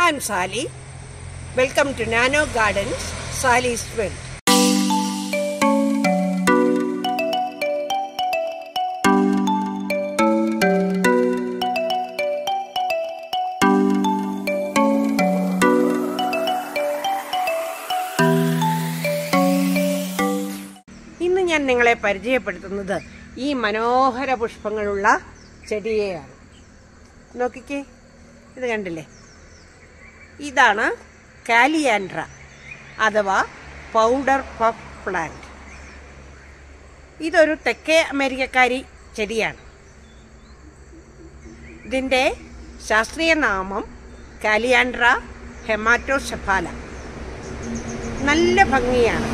I'm Sally. Welcome to Nano Gardens, Sally's World. ഇന്ന് ഞാൻ നിങ്ങളെ പരിചയപ്പെടുത്തുന്നത് ഈ മനോഹര പുഷ്പങ്ങളുള്ള ചെടിയെയാണ് നോക്കിക്കേ ഇത് കണ്ടില്ലേ ഇതാണ് കാലിയാൻഡ്ര അഥവാ പൗഡർ പഫ് പ്ലാന്റ് ഇതൊരു തെക്കേ അമേരിക്കക്കാരി ചെടിയാണ് ഇതിൻ്റെ ശാസ്ത്രീയ നാമം കാലിയാൻഡ്ര ഹെമാറ്റോസെഫാല നല്ല ഭംഗിയാണ്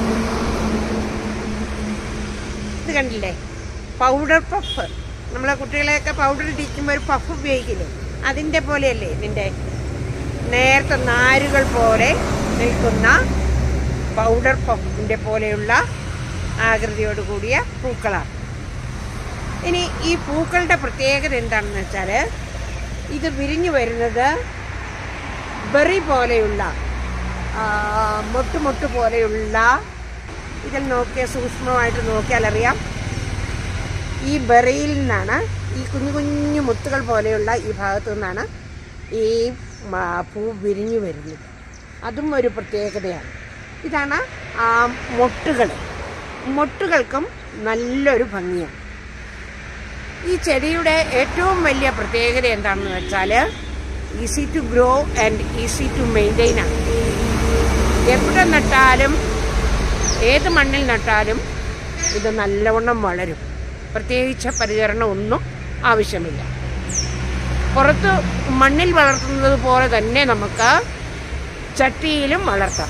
ഇത് കണ്ടില്ലേ പൗഡർ പഫ് നമ്മളെ കുട്ടികളെയൊക്കെ പൗഡർ ഇടിക്കുമ്പോൾ ഒരു പഫ് ഉപയോഗിക്കില്ലേ അതിൻ്റെ പോലെയല്ലേ ഇതിൻ്റെ നേരത്തെ നാരുകൾ പോലെ നിൽക്കുന്ന പൗഡർ പഫിൻ്റെ പോലെയുള്ള ആകൃതിയോട് കൂടിയ പൂക്കളാണ് ഇനി ഈ പൂക്കളുടെ പ്രത്യേകത എന്താണെന്ന് വെച്ചാൽ ഇത് വിരിഞ്ഞു വരുന്നത് ബെറി പോലെയുള്ള ആ, മൊട്ട് മൊട്ട് പോലെയുള്ള ഇതിൽ നോക്കിയ സൂക്ഷ്മമായിട്ട് നോക്കിയാൽ അറിയാം ഈ ബെറിയിൽ നിന്നാണ് ഈ കുഞ്ഞു കുഞ്ഞു മുത്തുകൾ പോലെയുള്ള ഈ ഭാഗത്തു നിന്നാണ് ഈ മ- പൂ വിരിഞ്ഞു വരുന്നത് അതും ഒരു പ്രത്യേകതയാണ് ഇതാണ് ആ മൊട്ടുകൾ മൊട്ടുകൾക്കും നല്ലൊരു ഭംഗിയാണ് ഈ ചെടിയുടെ ഏറ്റവും വലിയ പ്രത്യേകത എന്താണെന്ന് വെച്ചാൽ easy to grow and easy to maintain ആണ് എവിടെ നട്ടാലും ഏത് മണ്ണിൽ നട്ടാലും ഇത് നല്ലവണ്ണം വളരും പ്രത്യേകിച്ച് പരിചരണം ഒന്നും ആവശ്യമില്ല പുറത്ത് മണ്ണിൽ വളർത്തുന്നത് പോലെ തന്നെ നമുക്ക് ചട്ടിയിലും വളർത്താം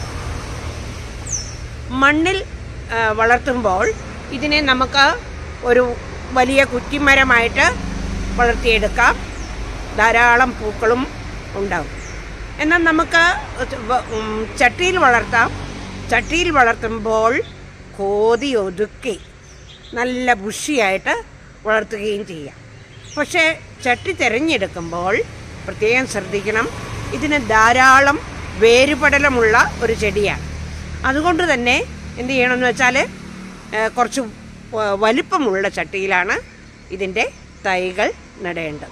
മണ്ണിൽ ആ, വളർത്തുമ്പോൾ ഇതിനെ നമുക്ക് ഒരു വലിയ കുറ്റിമരമായിട്ട് വളർത്തിയെടുക്കാം ധാരാളം പൂക്കളും ഉണ്ടാവും എന്നാൽ നമുക്ക് വ- ഉം, ചട്ടിയിൽ വളർത്താം ചട്ടിയിൽ വളർത്തുമ്പോൾ കോതി ഒതുക്കി നല്ല ബുഷിയായിട്ട് വളർത്തുകയും ചെയ്യാം പക്ഷേ ചട്ടി തിരഞ്ഞെടുക്കുമ്പോൾ പ്രത്യേകം ശ്രദ്ധിക്കണം ഇതിന് ധാരാളം വേരുപടലമുള്ള ഒരു ചെടിയാണ് അതുകൊണ്ട് തന്നെ എന്ത് ചെയ്യണമെന്ന് വെച്ചാൽ ഏഹ്, കുറച്ച് വ- വലിപ്പമുള്ള ചട്ടിയിലാണ് ഇതിൻ്റെ തൈകൾ നടേണ്ടത്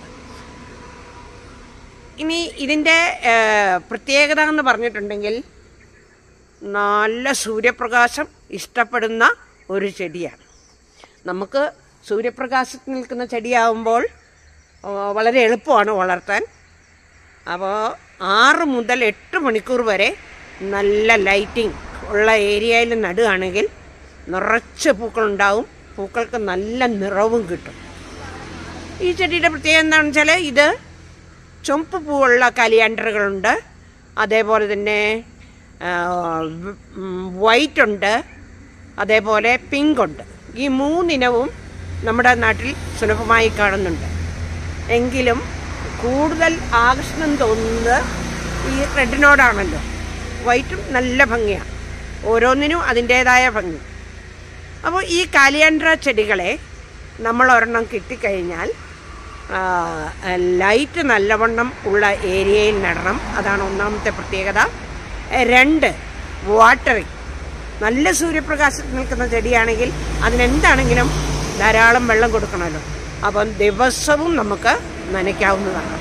ഇനി ഇതിൻ്റെ ഏഹ്, പ്രത്യേകത എന്ന് പറഞ്ഞിട്ടുണ്ടെങ്കിൽ നല്ല സൂര്യപ്രകാശം ഇഷ്ടപ്പെടുന്ന ഒരു ചെടിയാണ് നമുക്ക് സൂര്യപ്രകാശത്തിൽ നിൽക്കുന്ന ചെടിയാവുമ്പോൾ ആ, വളരെ എളുപ്പമാണ് വളർത്താൻ അപ്പോൾ ആറ് മുതൽ എട്ട് മണിക്കൂർ വരെ നല്ല ലൈറ്റിംഗ് ഉള്ള ഏരിയയിൽ നടുകയാണെങ്കിൽ നിറച്ച് പൂക്കളുണ്ടാവും പൂക്കൾക്ക് നല്ല നിറവും കിട്ടും ഈ ചെടിയുടെ പ്രത്യേകത എന്താണെന്ന് വെച്ചാൽ ഇത് ചുമപ്പ് പൂവുള്ള കലിയാണ്ടറുകളുണ്ട് അതേപോലെ തന്നെ വൈറ്റ് ഉണ്ട് അതേപോലെ പിങ്ക് ഉണ്ട് ഈ മൂന്നിനവും നമ്മുടെ നാട്ടിൽ സുലഭമായി കാണുന്നുണ്ട് എങ്കിലും കൂടുതൽ ആകർഷണം തോന്നുന്നത് ഈ റെഡിനോടാണല്ലോ വൈറ്റും നല്ല ഭംഗിയാണ് ഓരോന്നിനും അതിൻ്റേതായ ഭംഗി അപ്പോൾ ഈ കാലിയാൻഡ്ര ചെടികളെ നമ്മൾ ഒരെണ്ണം കിട്ടിക്കഴിഞ്ഞാൽ ആ, ലൈറ്റ് നല്ലവണ്ണം ഉള്ള ഏരിയയിൽ നടണം അതാണ് ഒന്നാമത്തെ പ്രത്യേകത രണ്ട് വാട്ടറിങ് നല്ല സൂര്യപ്രകാശത്തിൽ നിൽക്കുന്ന ചെടിയാണെങ്കിൽ അതിനെന്താണെങ്കിലും ധാരാളം വെള്ളം കൊടുക്കണമല്ലോ അപ്പം ദിവസവും നമുക്ക് നനയ്ക്കാവുന്നതാണ്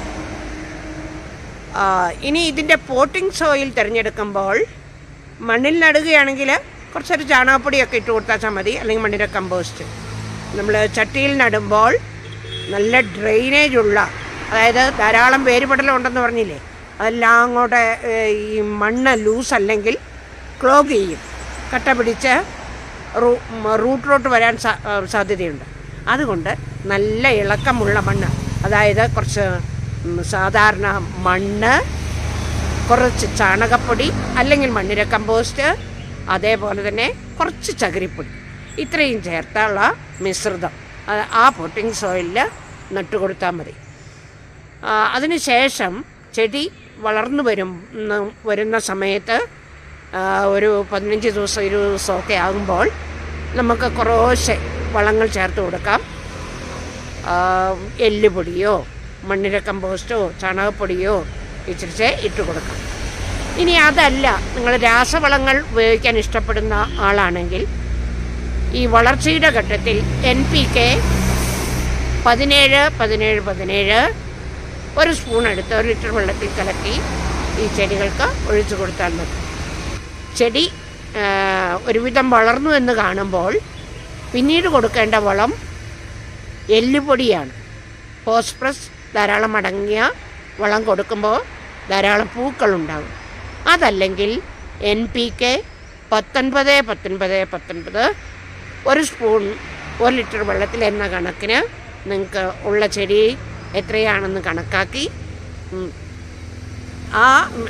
ആ, ഇനി ഇതിൻ്റെ പോട്ടിംഗ് സോയിൽ തിരഞ്ഞെടുക്കുമ്പോൾ മണ്ണിൽ നടുകയാണെങ്കിൽ കുറച്ചൊരു ചാണകപ്പൊടിയൊക്കെ ഇട്ട് കൊടുത്താൽ മതി അല്ലെങ്കിൽ മണ്ണിര കമ്പോസ്റ്റ് നമ്മൾ ചട്ടിയിൽ നടുമ്പോൾ നല്ല ഡ്രെയിനേജ് ഉള്ള അതായത് ധാരാളം വേരുപടലം ഉണ്ടെന്ന് പറഞ്ഞില്ലേ അതെല്ലാം അങ്ങോട്ട് ഏഹ്, ഈ മണ്ണ് ലൂസ് അല്ലെങ്കിൽ ക്ലോഗ് ചെയ്യും കട്ട പിടിച്ച് റൂ റൂട്ടിലോട്ട് വരാൻ സാ ഏഹ്, സാധ്യതയുണ്ട് അതുകൊണ്ട് നല്ല ഇളക്കമുള്ള മണ്ണ് അതായത് കുറച്ച് ഉം, സാധാരണ മണ്ണ് കുറച്ച് ചാണകപ്പൊടി അല്ലെങ്കിൽ മണ്ണിര കമ്പോസ്റ്റ് അതേപോലെ തന്നെ കുറച്ച് ചകിരിപ്പൊടി ഇത്രയും ചേർത്തുള്ള മിശ്രിതം അത് ആ പൊട്ടിങ് സോയിലിൽ നട്ടുകൊടുത്താൽ മതി ആ, അതിനുശേഷം ചെടി വളർന്നു വരും ന്ന് വരുന്ന സമയത്ത് ആ, ഒരു പതിനഞ്ച് ദിവസം ഇരുപത് ദിവസമൊക്കെ ആകുമ്പോൾ നമുക്ക് കുറേശ്ശെ വളങ്ങൾ ചേർത്ത് കൊടുക്കാം ആ, എല്ലുപൊടിയോ മണ്ണിര കമ്പോസ്റ്റോ ചാണകപ്പൊടിയോ ഇച്ചിരിച്ച് ഇട്ട് കൊടുക്കാം ഇനി അതല്ല നിങ്ങൾ രാസവളങ്ങൾ ഉപയോഗിക്കാൻ ഇഷ്ടപ്പെടുന്ന ആളാണെങ്കിൽ ഈ വളർച്ചയുടെ ഘട്ടത്തിൽ എൻ പി കെ പതിനേഴ് പതിനേഴ് പതിനേഴ് ഒരു സ്പൂൺ എടുത്ത് ഒരു ലിറ്റർ വെള്ളത്തിൽ കലക്കി ഈ ചെടികൾക്ക് ഒഴിച്ചു കൊടുത്താൽ മതി ചെടി ആ, ഒരുവിധം വളർന്നു എന്ന് കാണുമ്പോൾ പിന്നീട് കൊടുക്കേണ്ട വളം എല്ലുപൊടിയാണ് ഫോസ്ഫറസ് ധാരാളം അടങ്ങിയ വളം കൊടുക്കുമ്പോൾ ധാരാളം പൂക്കളുണ്ടാകും അതല്ലെങ്കിൽ എൻ പി കെ പത്തൊൻപത് പത്തൊൻപത് പത്തൊൻപത് ഒരു സ്പൂൺ ഒരു ലിറ്റർ വെള്ളത്തിൽ എന്ന കണക്കിന് നിങ്ങൾക്ക് ഉള്ള ചെടി എത്രയാണെന്ന് കണക്കാക്കി ഉം, ആ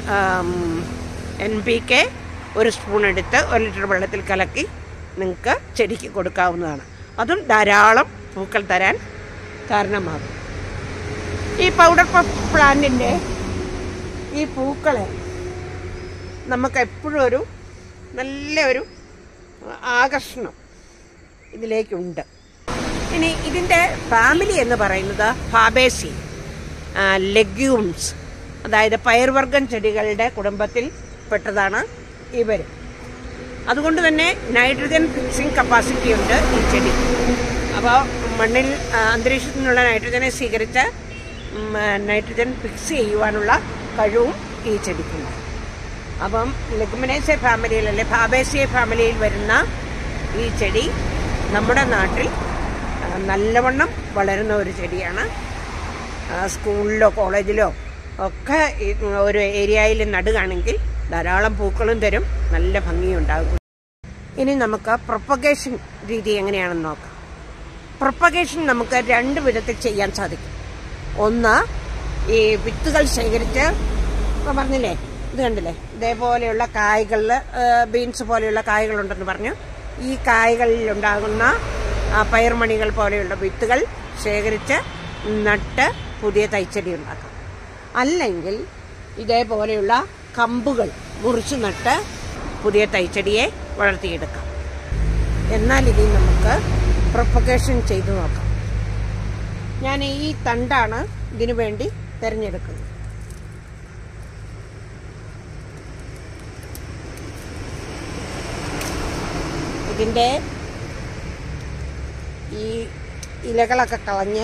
എൻ പി കെ ഒരു സ്പൂൺ എടുത്ത് ഒരു ലിറ്റർ വെള്ളത്തിൽ കലക്കി നിങ്ങൾക്ക് ചെടിക്ക് കൊടുക്കാവുന്നതാണ് അതും ധാരാളം പൂക്കൾ തരാൻ കാരണമാകും ഈ പൗഡർ പഫ് പ്ലാന്റിൻ്റെ ഈ പൂക്കളെ നമുക്ക് എപ്പോഴും ഒരു നല്ല ഒരു ആകർഷണം ഇതിലേക്കുണ്ട് ഇനി ഇതിൻ്റെ ഫാമിലി എന്ന് പറയുന്നത് ഫാബേസി ലെഗ്യൂംസ് അതായത് പയർവർഗ്ഗം ചെടികളുടെ കുടുംബത്തിൽ പെട്ടതാണ് ഇവർ അതുകൊണ്ട് തന്നെ നൈട്രജൻ ഫിക്സിംഗ് കപ്പാസിറ്റി ഉണ്ട് ഈ ചെടി അപ്പോൾ മണ്ണിൽ ആ, അന്തരീക്ഷത്തിൽ നിന്നുള്ള നൈട്രജനെ സ്വീകരിച്ച് ഉം, ആ, നൈട്രജൻ ഫിക്സ് ചെയ്യുവാനുള്ള കഴിവും ഈ ചെടിക്കുണ്ട് അപ്പം ലെഗ്മിനേസെ ഫാമിലിയിൽ അല്ലെ ഫാബേസിയ ഫാമിലിയിൽ വരുന്ന ഈ ചെടി നമ്മുടെ നാട്ടിൽ ആ, നല്ലവണ്ണം വളരുന്ന ഒരു ചെടിയാണ് ആ, സ്കൂളിലോ കോളേജിലോ ഒക്കെ ഈ ഒരു ഏരിയയിൽ നടുകയാണെങ്കിൽ ധാരാളം പൂക്കളും തരും നല്ല ഭംഗിയുണ്ടാകും ഇനി നമുക്ക് പ്രൊപ്പഗേഷൻ രീതി എങ്ങനെയാണെന്ന് നോക്കാം പ്രൊപ്പഗേഷൻ നമുക്ക് രണ്ട് വിധത്തിൽ ചെയ്യാൻ സാധിക്കും ഒന്ന് ഈ വിത്തുകൾ ശേഖരിച്ച് ഇപ്പം പറഞ്ഞില്ലേ ഇത് കണ്ടില്ലേ ഇതേപോലെയുള്ള കായ്കളിൽ ബീൻസ് പോലെയുള്ള കായ്കളുണ്ടെന്ന് പറഞ്ഞു ഈ കായ്കളിൽ ഉണ്ടാകുന്ന ആ, പയർമണികൾ പോലെയുള്ള വിത്തുകൾ ശേഖരിച്ച് നട്ട് പുതിയ തൈച്ചെടി ഉണ്ടാക്കാം അല്ലെങ്കിൽ ഇതേപോലെയുള്ള കമ്പുകൾ മുറിച്ച് നട്ട് പുതിയ തൈച്ചെടിയെ വളർത്തിയെടുക്കാം എന്നാൽ ഇനി നമുക്ക് പ്രൊപ്പഗേഷൻ ചെയ്തു നോക്കാം ഞാൻ ഈ തണ്ടാണ് ഇതിനു വേണ്ടി തിരഞ്ഞെടുക്കുന്നത് ഇതിൻ്റെ ഈ ഇലകളൊക്കെ കളഞ്ഞ്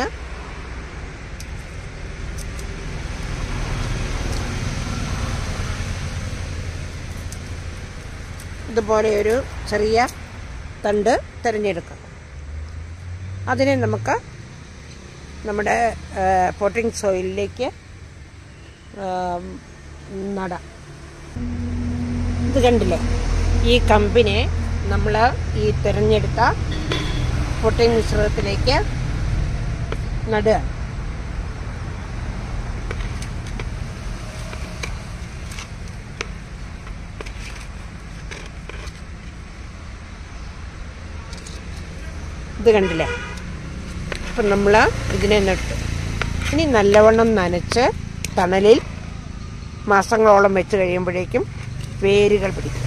ഇതുപോലെ ഒരു ചെറിയ തണ്ട് തിരഞ്ഞെടുക്കാം അതിനെ നമുക്ക് നമ്മുടെ പോട്ടിംഗ് സോയിലിലേക്ക് നടാം ഇത് കണ്ടില്ലേ ഈ കമ്പിനെ നമ്മൾ ഈ തിരഞ്ഞെടുത്ത പൊട്ടിംഗ് മിശ്രിതത്തിലേക്ക് നടുക ഇത് കണ്ടില്ലേ അപ്പം നമ്മൾ ഇതിനെ നട്ടു ഇനി നല്ലവണ്ണം നനച്ച് തണലിൽ മാസങ്ങളോളം വെച്ച് കഴിയുമ്പോഴേക്കും വേരുകൾ പിടിക്കും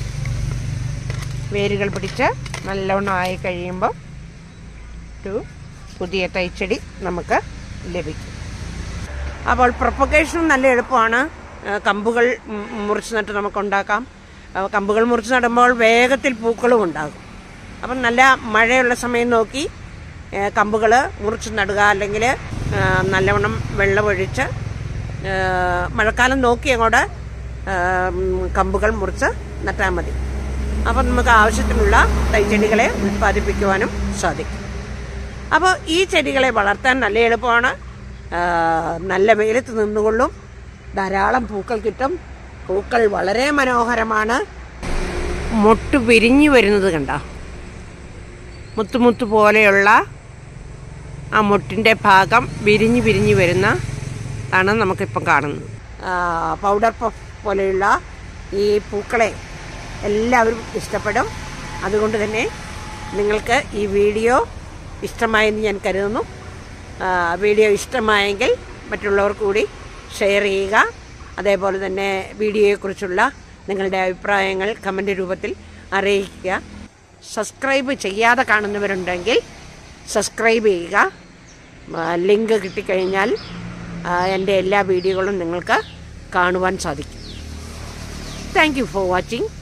വേരുകൾ പിടിച്ച് നല്ലവണ്ണം ആയി കഴിയുമ്പോൾ ഒരു പുതിയ തൈച്ചെടി നമുക്ക് ലഭിക്കും അപ്പോൾ പ്രൊപ്പഗേഷൻ നല്ല എളുപ്പമാണ് ആ, കമ്പുകൾ ഉം, മുറിച്ച് നട്ട് നമുക്കുണ്ടാക്കാം ആ, കമ്പുകൾ മുറിച്ച് നടുമ്പോൾ വേഗത്തിൽ പൂക്കളും ഉണ്ടാകും അപ്പം നല്ല മഴയുള്ള സമയം നോക്കി കമ്പുകൾ മുറിച്ച് നടുക അല്ലെങ്കിൽ നല്ലവണ്ണം വെള്ളമൊഴിച്ച് ആ, മഴക്കാലം നോക്കി അങ്ങോട്ട് ആ, ഉം, കമ്പുകൾ മുറിച്ച് നട്ടാൽ മതി അപ്പം നമുക്ക് ആവശ്യത്തിനുള്ള തൈച്ചെടികളെ ഉൽപ്പാദിപ്പിക്കുവാനും സാധിക്കും അപ്പോൾ ഈ ചെടികളെ വളർത്താൻ നല്ല എളുപ്പമാണ് ആ, നല്ല വെയിലത്ത് നിന്നുകൊള്ളും ധാരാളം പൂക്കൾ കിട്ടും പൂക്കൾ വളരെ മനോഹരമാണ് മൊട്ട് വിരിഞ്ഞു വരുന്നത് കണ്ട മുത്തുമുത്ത് പോലെയുള്ള ആ മുട്ടിൻ്റെ ഭാഗം വിരിഞ്ഞ് വിരിഞ്ഞ് വരുന്ന ആണ് നമുക്കിപ്പം കാണുന്നത് ആ, പൗഡർ പഫ് പോലെയുള്ള ഈ പൂക്കളെ എല്ലാവരും ഇഷ്ടപ്പെടും അതുകൊണ്ട് തന്നെ നിങ്ങൾക്ക് ഈ വീഡിയോ ഇഷ്ടമായെന്ന് ഞാൻ കരുതുന്നു ആ, വീഡിയോ ഇഷ്ടമായെങ്കിൽ മറ്റുള്ളവർ കൂടി ഷെയർ ചെയ്യുക അതേപോലെ തന്നെ വീഡിയോയെക്കുറിച്ചുള്ള നിങ്ങളുടെ അഭിപ്രായങ്ങൾ കമൻ്റ് രൂപത്തിൽ അറിയിക്കുക സബ്സ്ക്രൈബ് ചെയ്യാതെ കാണുന്നവരുണ്ടെങ്കിൽ സബ്സ്ക്രൈബ് ചെയ്യുക ആ, ലിങ്ക് കിട്ടിക്കഴിഞ്ഞാൽ ആ, എൻ്റെ എല്ലാ വീഡിയോകളും നിങ്ങൾക്ക് കാണുവാൻ സാധിക്കും താങ്ക് യു ഫോർ വാച്ചിങ്